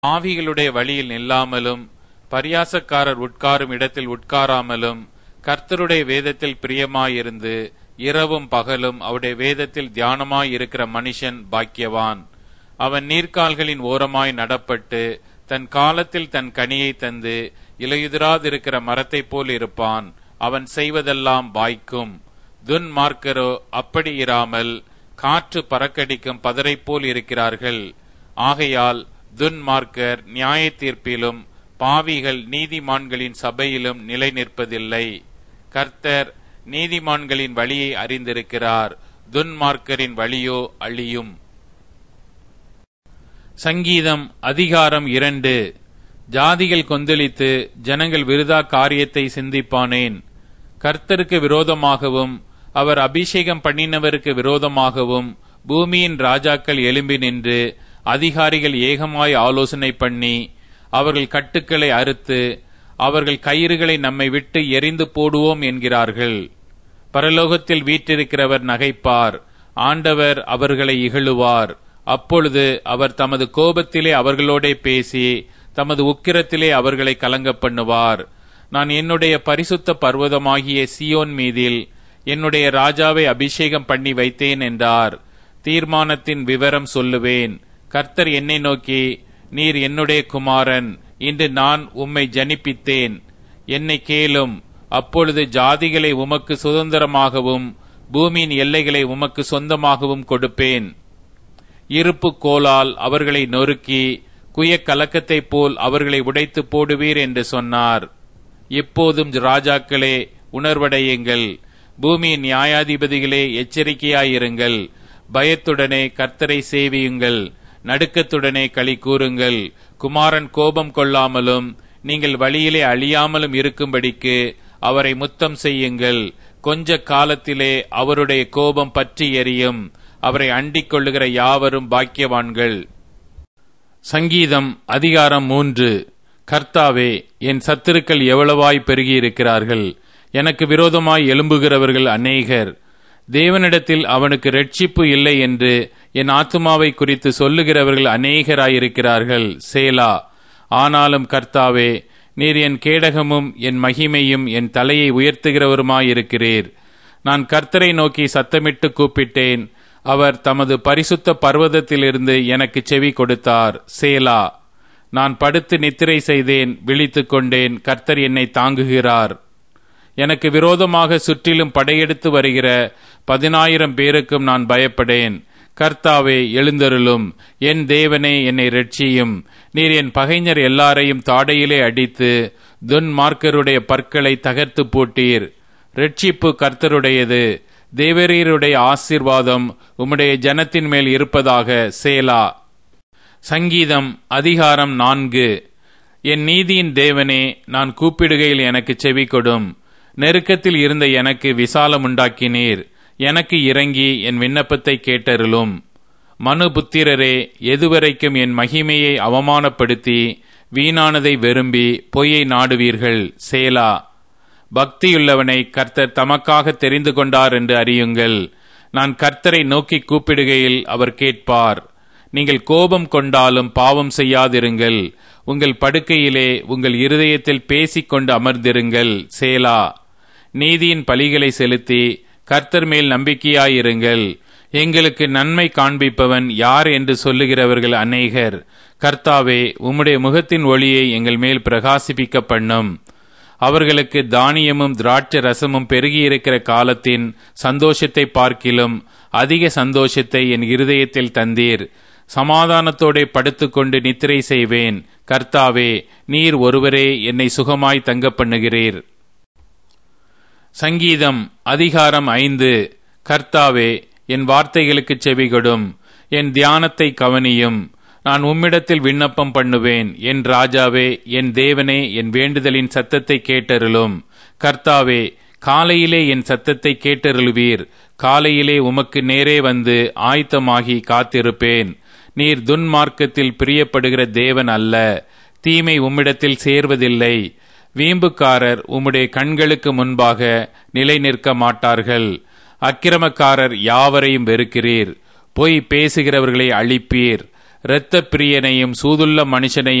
பாவிகளுடைய வழியில் நில்லாமலும் பரியாசக்காரர் உட்காரும் இடத்தில் உட்காராமலும் கர்த்தருடைய வேதத்தில் பிரியமாயிருந்து இரவும் பகலும் அவருடைய வேதத்தில் தியானமாயிருக்கிற மனுஷன் பாக்கியவான் அவன் நீர்க்கால்களின் ஓரமாய் நடப்பட்டு தன் காலத்தில் தன் கனியை தந்து இலையுதிராதிருக்கிற மரத்தைப் போல் இருப்பான் அவன் செய்வதெல்லாம் வாய்க்கும் துன்மார்க்கரோ அப்படி இராமல் காற்று பறக்கடிக்கும் பதரை போல் இருக்கிறார்கள் ஆகையால் துன்மார்க்கர் நியாய தீர்ப்பிலும் பாவிகள் நீதிமான்களின் சபையிலும் நிலை நிற்பதில்லை கர்த்தர் நீதிமான்களின் வழியை அறிந்திருக்கிறார் துன்மார்க்கரின் வழியோ அழியும் சங்கீதம் அதிகாரம் இரண்டு ஜாதிகள் கொந்தளித்து ஜனங்கள் விருதா காரியத்தை சிந்திப்பானேன் கர்த்தருக்கு விரோதமாகவும் அவர் அபிஷேகம் பண்ணினவருக்கு விரோதமாகவும் பூமியின் ராஜாக்கள் எழும்பி நின்று அதிகாரிகள் ஏகமாய் ஆலோசனை பண்ணி அவர்கள் கட்டுக்களை அறுத்து அவர்கள் கயிறுகளை நம்மை விட்டு எரிந்து போடுவோம் என்கிறார்கள் பரலோகத்தில் வீற்றிருக்கிறவர் நகைப்பார் ஆண்டவர் அவர்களை இகழுவார் அப்பொழுது அவர் தமது கோபத்திலே அவர்களோடே பேசி தமது உக்கிரத்திலே அவர்களை கலங்க பண்ணுவார் நான் என்னுடைய பரிசுத்த பர்வதமாகிய சியோன் மீதில் என்னுடைய ராஜாவை அபிஷேகம் பண்ணி வைத்தேன் என்றார் தீர்மானத்தின் விவரம் சொல்லுவேன் கர்த்தர் என்னை நோக்கி நீர் என்னுடைய குமாரன் இன்று நான் உம்மை ஜனிப்பித்தேன் என்னை கேளும் அப்பொழுது ஜாதிகளை உமக்கு சுதந்திரமாகவும் பூமியின் எல்லைகளை உமக்கு சொந்தமாகவும் கொடுப்பேன் இருப்பு கோலால் அவர்களை நொறுக்கி குய கலக்கத்தைப் போல் அவர்களை உடைத்து போடுவீர் என்று சொன்னார் இப்போதும் ராஜாக்களே உணர்வடையுங்கள் பூமியின் நியாயாதிபதிகளே எச்சரிக்கையாயிருங்கள் பயத்துடனே கர்த்தரை சேவியுங்கள் நடுக்கத்துடனே களி கூறுங்கள் குமாரன் கோபம் கொள்ளாமலும் நீங்கள் வழியிலே அழியாமலும் இருக்கும்படிக்கு அவரை முத்தம் செய்யுங்கள் கொஞ்ச காலத்திலே அவருடைய கோபம் பற்றி எரியும் அவரை அண்டிக் கொள்ளுகிற யாவரும் பாக்கியவான்கள் சங்கீதம் அதிகாரம் மூன்று கர்த்தாவே என் சத்துருக்கள் எவ்வளவாய் பெருகியிருக்கிறார்கள் எனக்கு விரோதமாய் எழும்புகிறவர்கள் அநேகர் தேவனிடத்தில் அவனுக்கு ரட்சிப்பு இல்லை என்று என் ஆத்துமாவை குறித்து சொல்லுகிறவர்கள் அநேகராயிருக்கிறார்கள் சேலா ஆனாலும் கர்த்தாவே நீர் என் கேடகமும் என் மகிமையும் என் தலையை உயர்த்துகிறவருமாயிருக்கிறீர் நான் கர்த்தரை நோக்கி சத்தமிட்டு கூப்பிட்டேன் அவர் தமது பரிசுத்த பர்வதத்திலிருந்து எனக்கு செவி கொடுத்தார் சேலா நான் படுத்து நித்திரை செய்தேன் விழித்துக் கொண்டேன் கர்த்தர் என்னை தாங்குகிறார் எனக்கு விரோதமாக சுற்றிலும் படையெடுத்து வருகிற பதினாயிரம் பேருக்கும் நான் பயப்படேன் கர்த்தாவே எழுந்தருளும் என் தேவனே என்னை ரட்சியும் நீர் என் பகைஞர் எல்லாரையும் தாடையிலே அடித்து துன்மார்க்கருடைய பற்களை தகர்த்து போட்டீர் ரட்சிப்பு கர்த்தருடையது தேவரீருடைய ஆசீர்வாதம் உம்முடைய ஜனத்தின் மேல் இருப்பதாக சேலா சங்கீதம் அதிகாரம் நான்கு என் நீதியின் தேவனே நான் கூப்பிடுகையில் எனக்கு செவி கொடும் நெருக்கத்தில் இருந்த எனக்கு விசாலம் உண்டாக்கினீர் எனக்கு இறங்கி என் விண்ணப்பத்தை கேட்டருளும் மனு புத்திரரே எதுவரைக்கும் என் மகிமையை அவமானப்படுத்தி வீணானதை விரும்பி பொய்யை நாடுவீர்கள் சேலா பக்தியுள்ளவனை கர்த்தர் தமக்காக தெரிந்து கொண்டார் என்று அறியுங்கள் நான் கர்த்தரை நோக்கி கூப்பிடுகையில் அவர் கேட்பார் நீங்கள் கோபம் கொண்டாலும் பாவம் செய்யாதிருங்கள் உங்கள் படுக்கையிலே உங்கள் இருதயத்தில் பேசிக்கொண்டு அமர்ந்திருங்கள் சேலா நீதியின் பலிகளை செலுத்தி கர்த்தர் மேல் நம்பிக்கையாயிருங்கள் எங்களுக்கு நன்மை காண்பிப்பவன் யார் என்று சொல்லுகிறவர்கள் அநேகர் கர்த்தாவே உம்முடைய முகத்தின் ஒளியை எங்கள் மேல் பிரகாசிப்பிக்க பண்ணும் அவர்களுக்கு தானியமும் திராட்சை ரசமும் பெருகியிருக்கிற காலத்தின் சந்தோஷத்தை பார்க்கிலும் அதிக சந்தோஷத்தை என் இருதயத்தில் தந்தீர் சமாதானத்தோടെ படுத்துக்கொண்டு நித்திரை செய்வேன் கர்த்தாவே நீர் ஒருவரே என்னை சுகமாய் தங்க பண்ணுகிறீர் சங்கீதம் அதிகாரம் ஐந்து கர்த்தாவே என் வார்த்தைகளுக்கு செவிகொடும் என் தியானத்தை கவனியும் நான் உம்மிடத்தில் விண்ணப்பம் பண்ணுவேன் என் ராஜாவே என் தேவனே என் வேண்டுதலின் சத்தத்தை கேட்டருளும் கர்த்தாவே காலையிலே என் சத்தத்தை கேட்டருளுவீர் காலையிலே உமக்கு நேரே வந்து ஆயத்தமாகி காத்திருப்பேன் நீர் துன்மார்க்கத்தில் பிரியப்படுகிற தேவன் அல்ல தீமை உம்மிடத்தில் சேர்வதில்லை வீம்புக்காரர் உம்முடைய கண்களுக்கு முன்பாக நிலை நிற்க மாட்டார்கள் அக்கிரமக்காரர் யாவரையும் வெறுக்கிறீர் பொய் பேசுகிறவர்களை அழிப்பீர் இரத்த பிரியனையும் சூதுள்ள மனுஷனையும்